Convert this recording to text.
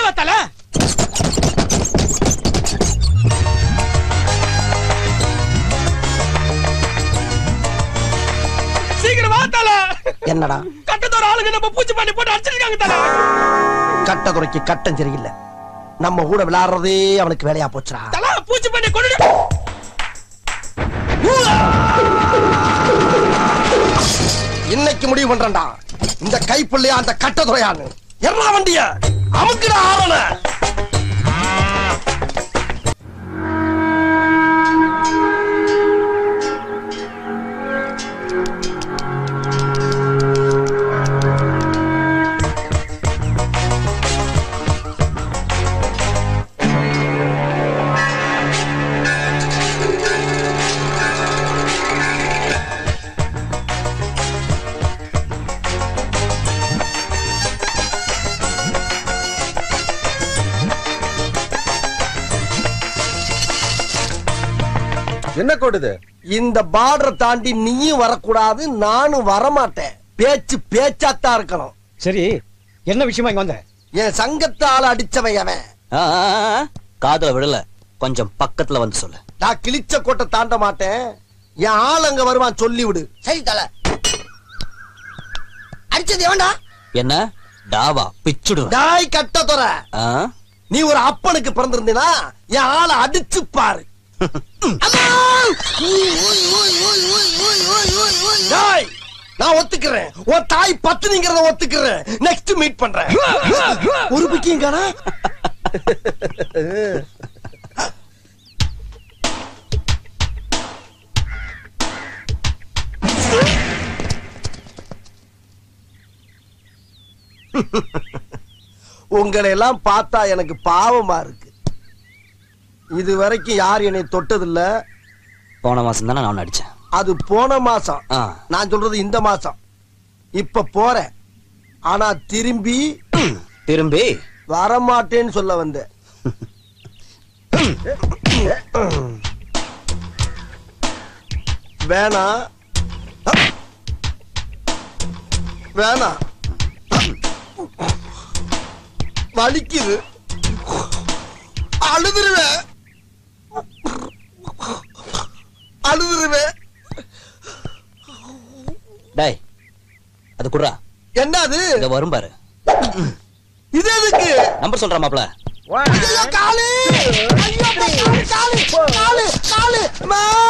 வா தல சீக்கிரம் வா தல என்னடா கட்டத்தோட ஆளுங்க நம்ம பூச்சி பண்ணி போட்டு அடிச்சிருக்காங்க தல கட்டதுறைக்கு கட்டம் சரியில்லை நம்ம கூட விளையாடுறதே அவனுக்கு வேலையா போச்சுடா தல பூச்சி பண்ணி கொண்டு இன்னைக்கு முடிவு பண்றேன்டா இந்த கைப்புள்ளையா அந்த கட்டதுறையான்னு என்ன வண்டிய அமுக்குடா ஆவன என்ன கோடுது இந்த பார்டரை தாண்டி நீயும் வரக்கூடாது நானும் வரமாட்டேன் பேச்சு பேச்சாத்தான் இருக்கணும் சரி என்ன விஷயமா இங்க வந்த என் சங்கத்தால அடிச்சவன் அவன் ஆ, ஆ, ஆ, காதுல விடல கொஞ்சம் பக்கத்துல வந்து சொல்லு நான் கிழிச்ச கோட்டை தாண்ட மாட்டேன் என் ஆள் அங்க வருவான் சொல்லி விடு சரி தல அடிச்சது எவன்டா என்ன டாவா பிச்சுடுவேன் டாய் கட்டதுற ஆ? நீ ஒரு அப்பனுக்கு பிறந்திருந்தீனா என் ஆளை அடிச்சு பாரு டாய் நான் ஒத்துக்கிறேன் உன் தாய் பத்துனிங்கிறத ஒத்துக்கிறேன் நெக்ஸ்ட் மீட் பண்றேன் ஒரு பிக்கியும் காணா உங்களை எல்லாம் பார்த்தா எனக்கு பாவமா இருக்கு இது வரைக்கும் யார் என்னை தொட்டதில்ல போன மாசம் தானே நான் அடிச்சேன் அது போன மாசம் ஆ. நான் சொல்றது இந்த மாசம் இப்ப போறேன் ஆனா திரும்பி திரும்பி வரமாட்டேன்னு சொல்ல வந்தேன் வேணாம் வேணாம் வலிக்குது அழுதுருவேன் அழுதுருவேன் டேய் அது குடுறா என்ன அது இத வரும் பாரு இது எதுக்கு நம்பர் சொல்றா மாப்ள ஐயோ, காலு ஐயோ, காலு காலு காலு காலு அம்மா